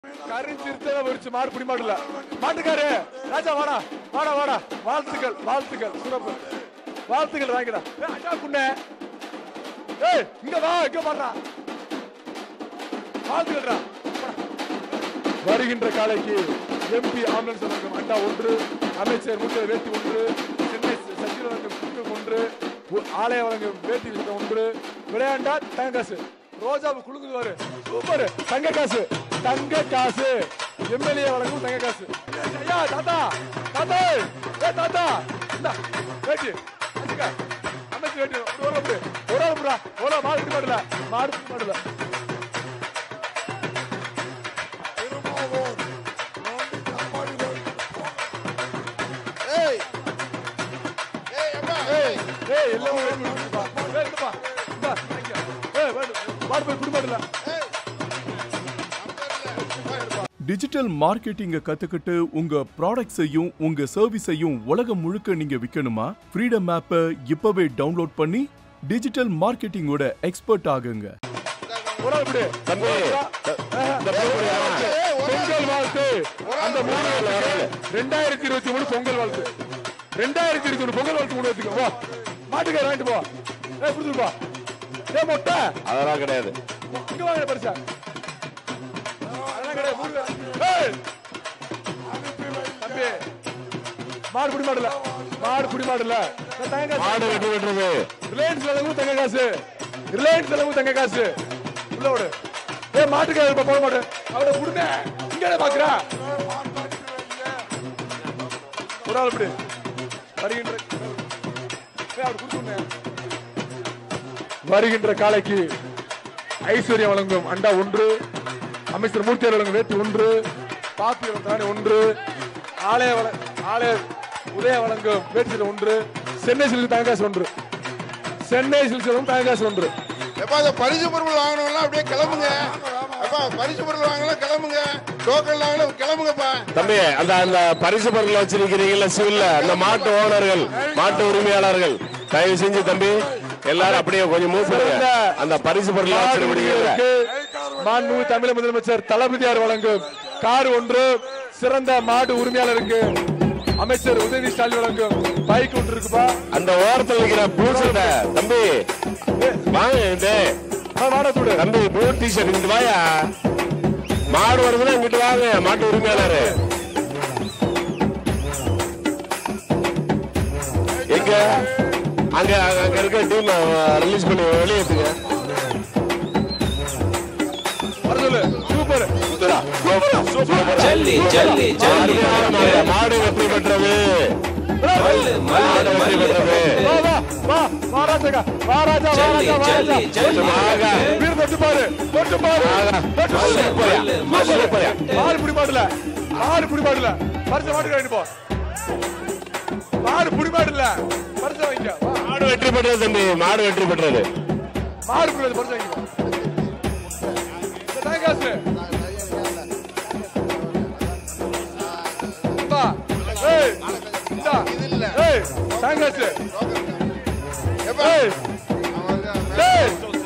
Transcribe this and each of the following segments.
கரிஞ்சிருத்தல வரிச்சு மாடு பிடி மாடல மாட்டுக்காரு ராஜா வாடா வாடா வாடா வாழ்த்துக்கள் வாழ்த்துக்கள் சிறப்பு வாழ்த்துக்கள் வாங்கிடா ஏய் அண்ணா குண்ணே ஏய் இங்க வா இங்க வாடா வாழ்த்துக்கள்டா வருகின்ற காலைக்கு எம்பி ஆம்புலன்ஸ் வழங்கும் அண்டா ஒன்று அமைச்சர் முக்கிய வேட்டி ஒன்று சென்னை சச்சில் வழங்கும் குக்கு ஒன்று உ- ஆலய வழங்கும் வேட்டி விஷயம் ஒன்று விளையாண்டா தங்க காசு ரோஜா குழுங்குவாரு சூப்பர் தங்க காசு தங்க காசு எம்எல்ஏ வழங்கும் தங்க காசு ஐயா தாத்தா தாத்தா ஏ தாத்தா இந்தா வேட்டி வச்சுக்க அமைச்சர் வேட்டி ஒரு ஒரு ஒரு ஒரு ஒரு புறா ஒரு மாடு பிடி மாடல மாடு பிடி மாடல திருமாவூர் நோண்டி காப்பாடி ரோடு. ஏய் ஏய் அம்மா ஏய் ஏய் எல்லாம் ஒரு ஒரு குடுப்பா. ஏய் குடுப்பா. இந்தா, வாங்கிக்க. ஏய் வேடு. மாடு போய் குடு மாடுல. ஏய் நம்பர்ல டிஜிட்டல் மார்க்கெட்டிங்க கத்துக்கிட்டு உங்க ப்ராடக்ட்ஸையும் உங்க சர்வீஸையும் உலகம் முழுக்க நீங்க விற்கணுமா ஃப்ரீடம் ஆப்பை இப்பவே டவுன்லோட் பண்ணி டிஜிட்டல் மார்க்கெட்டிங்கோட எக்ஸ்பர்ட் ஆகுங்க ஒரு ஆள் பிடி. தம்பி, ஆஹா. இந்த பொங்கல் வாழ்த்து. பொங்கல் வாழ்த்து அந்த மூணு வாழ்த்துக்கு ரெண்டாயிரத்தி இருபத்தி மூணு பொங்கல் வாழ்த்து ரெண்டாயிரத்தி இருபத்தி மூணு பொங்கல் வாழ்த்து மூணு வச்சுக்கோ வா மாட்டுக்கார வாங்கிட்டு போ ஏய் கொடுத்துருப்பா ஏ மொட்டை அதெல்லாம் கிடையாது இங்க வாங்க பரிசா அதெல்லாம் கிடையாது மூணு பேர். ஏய் தம்பி மாடு புடி மாடல மாடு புடி மாடல தங்க மாடு வெட்டி வெட்டுறது ரிலையன்ஸ் விலங்கும் தங்க காசு ரிலையன்ஸ் விலங்கும் தங்க காசு உள்ள விடு ஏ மாட்டுக்காரர் இப்ப போட மாட்டேன் அவரை விடுங்க இங்க பாக்குறா ஒரு ஆள் இப்படி வருகின்ற ஏய், அவர் கொடுத்துருங்க வருகின்ற காலைக்கு ஐஸ்வர்யம் வழங்கும் அண்டா ஒன்று அமைச்சர் மூர்த்தியார் வழங்கும் வேட்டி ஒன்று பாப்பி வழங்கும் ஒன்று ஆலய வள ஆலய உதய வழங்கும் வேட்டி ஒன்று சென்னை சில்க் தங்ககாசு ஒன்று சென்னை சில்க் தங்ககாசு ஒன்று எப்பா இந்த பரிசு பொருள் வாங்கணும்லாம் அப்படியே கிளம்புங்க எப்பா பரிசு பொருள் வாங்கலாம் கிளம்புங்க டோக்கன் வாங்கலாம் கிளம்புங்கப்பா தம்பி அந்த அந்த பரிசு பொருள் வச்சிருக்கிறீங்கல்ல சிவில்ல அந்த மாட்டு ஓனர்கள் மாட்டு உரிமையாளர்கள் தயவு செஞ்சு தம்பி எல்லாரும் அப்படியே கொஞ்சம் மூவ் பண்ணுங்க அந்த பரிசு பொருள் வச்சிருக்கீங்க மாண்புமிகு மாண்புமிகு தமிழக முதலமைச்சர் தளபதியார் வழங்கும் கார் ஒன்று சிறந்த மாடு உரிமையாளருக்கு அமைச்சர் உதவி ஸ்டாலின் வழங்கும் பைக் ஒன்று இருக்குப்பா அந்த ஓரத்தில் இருக்கிற ப்ளூ ஷர்ட்ட தம்பி வாங்க டேய். வாடத்தோடு தம்பி ப்ளூ டிஷர்ட் இங்கிட்டு வாயா மாடு வருதுன்னா இங்கிட்டு வாங்க மாட்டு உரிமையாளர் எங்க அங்க அங்க அங்க இருக்க டீம் ரிலீஸ் பண்ணி வெளியேற்றுங்க வர சொல்லு சூப்பர் சுத்துடா சூப்பரா சூப்பரா ஜல்லி ஜல்லி ஜல்லி மாடு, மாடு வெற்றி பெற்றது மல்லு மல்லு மாடு வெற்றி மல்லு பெற்றது வா வா வா வா ராஜா வா ராஜா வா ஜல்லி ராஜா வா ஜல்லி ராஜா ஜல்லி ஆகா. வீர தொட்டு பாரு தொட்டு பாரு ஆகா. தொட்டு பாரு. சூப்பர்யா. மல்லு, சூப்பர்யா. மாடு புடி மாடல மாடு புடி மாடல பரிசு மாட்டுக்கு வாங்கிட்டு போ மாடு புடி மாடல பரிசு வாங்கிக்க வா. மாடு வெற்றி பெற்றது தம்பி மாடு வெற்றி பெற்றது மாடு புடி பரிசு வாங்கிக்க இந்த தேங்காசு இந்தா. ஏய் இந்தா. ஏய் தேங்காசு எப்பா ஏய் ஏய்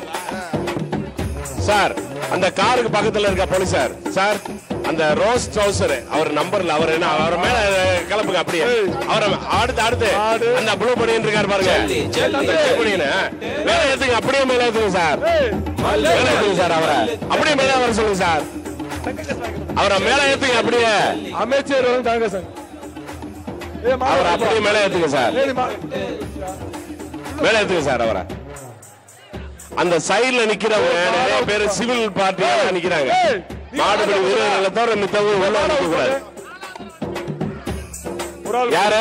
சார் அந்த காருக்கு பக்கத்துல இருக்க போலீசார் சார் அந்த ரோஸ் ட்ரௌசர் அவர் நம்பர்ல அவர் என்ன அவர் மேல கிளம்புங்க அப்படியே அவரை அடுத்து அடுத்து ஆடு. அந்த ப்ளூ பண்ணிட்டு இருக்காரு பாருங்க ஜல்லி, ஜல்லி. அந்த blue பனியனு. மேல ஏத்துங்க அப்படியே மேல ஏத்துங்க சார் ஏய் மேல ஏத்துங்க சார் அவரை அப்படியே மேல வர சொல்லுங்க சார் அவரை மேல ஏத்துங்க அப்படியே அமைச்சர் வந்து தேங்காசு ஏய் மாடு அவரை அப்படியே மேல ஏத்துங்க சார் ஏய் மா மேல ஏத்துங்க சார் அவரை அந்த சைடுல நிக்கிறவங்க நிறைய பேர் சிவில் பார்ட்டியா நிக்கிறாங்க ஏய், நீ மாடுபடி வீரர்களை தவிர மித்தவங்க உள்ள நிக்க கூடாது ஒரு ஆள் யாரு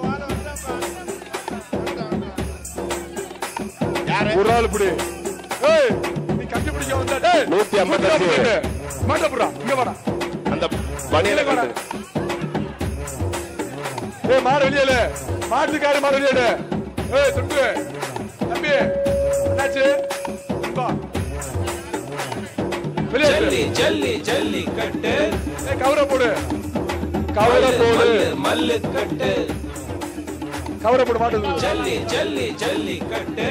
ஒரு ஆள் புடி ஏய் நீ கட்டி பிடிக்க வந்த டேய் நூத்தி ஐம்பத்தஞ்சு. மாட்ட புறா இங்க வாடா அந்த பணியில வாடா ஏய் மாடு வெளியல மாட்டுக்காரி மாடு வெளியல ஏய் துண்டு தம்பி என்னாச்சு வா வெளியே ஜல்லி ஜல்லி ஜல்லி கட்டு ஏய் கவரை போடு கவரை போடு மல்லு மல்லு கட்டு கவரை போடு மாட்டு ஜல்லி ஜல்லி ஜல்லி கட்டு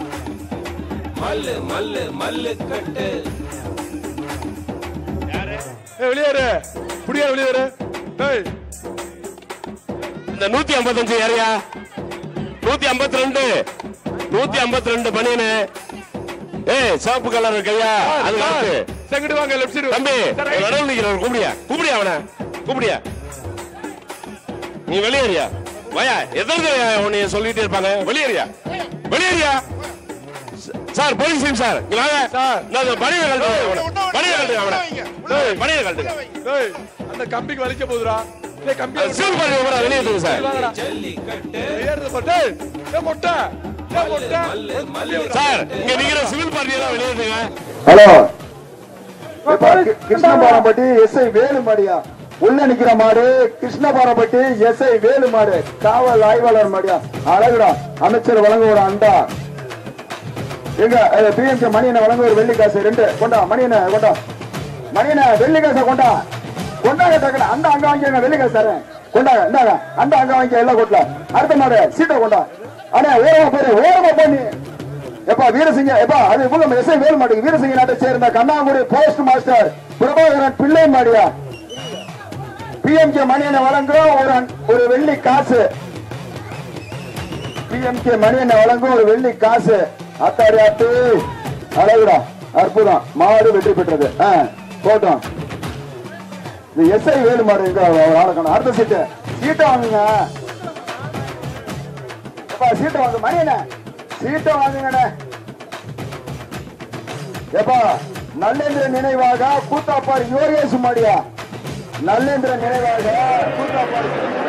மல்லு மல்லு மல்லு கட்டு ஏய் வெளியேறு புடியா வெளியேறு ஏய் இந்த நூத்தி ஐம்பத்தஞ்சு யாரையா நூத்தி ஐம்பத்தி ரெண்டு நூத்தி ஐம்பத்தி ரெண்டு பனியனு ஏய் சிவப்பு கலர் கையா அது கரெக்ட் செங்கடு வாங்க லெஃப்ட் சைடு தம்பி நடுவில் நிக்கிறவர் கூப்பிடியா கூப்பிடியா அவனை கூப்பிடியா நீ வெளியேறியா வயா எத்தனை உன்னைய சொல்லிட்டே இருப்பாங்க வெளியேறியா வெளியேறியா ச- சார் போலீஸ் டீம் சார் இங்க வாங்க சார். நான் அந்த பனியனை கழட்டுங்க அவனை. பனியனை கழட்டுங்க அவனை ஏய், பனியனை கழட்டுங்க ஏய் அந்த கம்பிக்கு வலிக்க போகுதுடா ஏய் கம்பி அது சிவப்பு கலர் கூட வெளியேற்றுங்க சார் வாங்கடா ஜல்லிக்கட்டு ஏறுது பாரு ஏய் ஏய் மொட்டை ஏய் மொட்டை சார் இங்க நிக்கிற சிவில் பார்ட்டி எல்லாம் வெளியேற்றுங்க ஹலோ இப்ப கி- கிருஷ்ணபாரம்பட்டி எஸ்ஐ வேலுமாடியா உள்ள நிக்கிற மாடு கிருஷ்ணபாரம்பட்டி எஸ்ஐ வேலுமாடு காவல் ஆய்வாளர் மாடியா அழகுடா அமைச்சர் வழங்க ஒரு அண்டா எங்க பிஎம்கே மணியனை வழங்க ஒரு வெள்ளி காசு ரெண்டு கொண்டா மணியனை கொண்டா மணியனை வெள்ளி காசை கொண்டா கொண்டாங்க டக்குனு அந்த அங்க வாங்கிங்க வெள்ளி காசு தரேன் கொண்டாங்க இந்தாங்க அந்த அங்க வாங்கி எல்லாம் கொட்டல அடுத்த மாடு சீட்டை கொண்டா அண்ணே ஓரமா போயிரு ஓரமா போய் நீ எப்பா வீரசிங்க எப்பா அது இவங்க எஸ்ஐ வேலு மாட்டுக்கு வீரசிங்க நாட்டை சேர்ந்த கண்ணாங்குடி போஸ்ட் மாஸ்டர் பிரபாகரன் பிள்ளை மாடியா பிஎம்கே மணியனை வழங்கும் ஒரு அன்- ஒரு வெள்ளி காசு பிஎம்கே மணியனை வழங்கும் ஒரு வெள்ளி காசு அத்தாடி ஆத்து அழகுடா அற்புதம் மாடு வெற்றி பெற்றது ஆ, போட்டோம் இது எஸ்ஐ வேலு மாடு எங்க ஆளக்கணும் அடுத்த சீட்டு சீட்டை வாங்குங்க எப்பா சீட்டை வாங்க மணியண்ணே சீட்டை வாங்குங்கண்ணே எப்பா நல்லேந்திர நினைவாக கூத்தாப்பாடு யோகேஷ் மாடியா நல்லேந்திர நினைவாக கூத்தாப்பாடு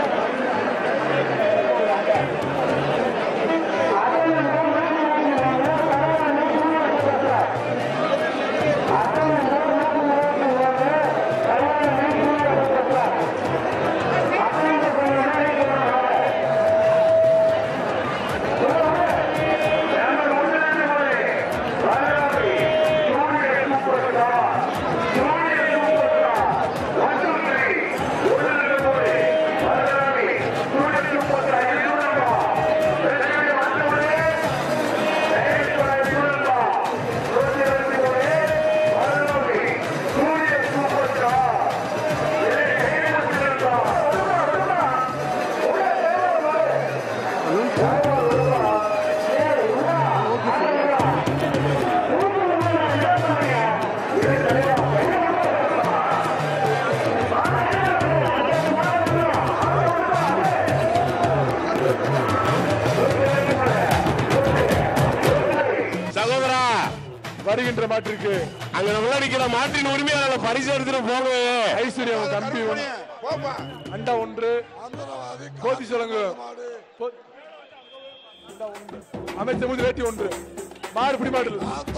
சகோதரா வருகின்ற மாட்டிற்கு அங்க உள்ள நிக்கிற மாட்டின் உரிமையாளர் பரிசு எடுத்துட்டு போங்க ஐஸ்வர்யம் கம்பி ஒன்று போப்பா அண்டா ஒன்று கோதி சொல்லுங்க கோ- அண்டா ஒன்று. அமைச்சர் முது வேட்டி ஒன்று மாடு பிடி மாடு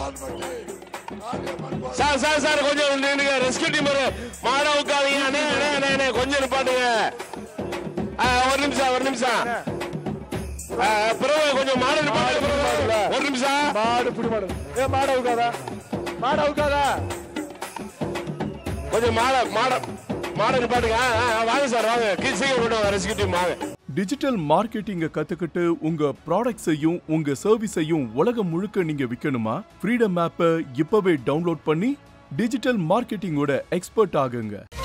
சார் சார் சார் கொஞ்சம் நின்னுங்க ரெஸ்கியூ டீம் மாட உட்காதீங்க அண்ணே அண்ணே அண்ணே, அண்ணே கொஞ்சம் நிப்பாட்டுங்க ஆ, ஒரு நிமிஷம் ஒரு நிமிஷம் ஆ, பிறகு கொஞ்சம் மாட நிப்பாட்டுங்க பிறகு. ஒரு நிமிஷம் மாடு பிடி மாடு ஏ மாடு அவுக்காதா மாடு அவுக்காதா கொஞ்சம் மாட மாட மாட நிப்பாட்டுங்க ஆ, ஆ, வாங்க சார் வாங்க கீழ் சீக்கிரம் கொண்டு வாங்க ரெஸ்கியூ டீம் வாங்க டிஜிட்டல் மார்க்கெட்டிங்க கத்துக்கிட்டு உங்க ப்ராடக்ட்ஸையும் உங்க சர்வீஸையும் உலகம் முழுக்க நீங்க விற்கணுமா ஃப்ரீடம் ஆப்பை இப்பவே டவுன்லோட் பண்ணி டிஜிட்டல் மார்க்கெட்டிங்கோட எக்ஸ்பர்ட் ஆகுங்க